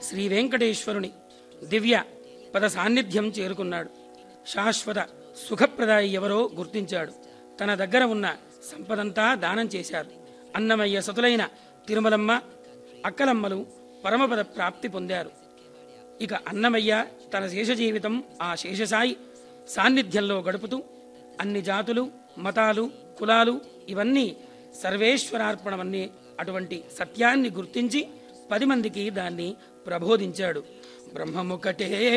శ్రీ వెంకటేశ్వరుని దివ్య పద సాన్నిధ్యం చేరుకున్నాడు శాశ్వత సుఖప్రదాయి ఎవరో గుర్తించాడు తన దగ్గర ఉన్న సంపదంతా దానం చేశారు అన్నమయ్య సతులైన తిరుమలమ్మ అక్కలమ్మలు పరమపద ప్రాప్తి పొందారు ఇక అన్నమయ్య తన శేష జీవితం ఆ శేషసాయి సాన్నిధ్యంలో గడుపుతూ అన్ని జాతులు మతాలు కులాలు ఇవన్నీ సర్వేశ్వరార్పణమన్నీ అటువంటి సత్యాన్ని గుర్తించి పది మందికి దాన్ని ప్రబోధించాడు బ్రహ్మముకటే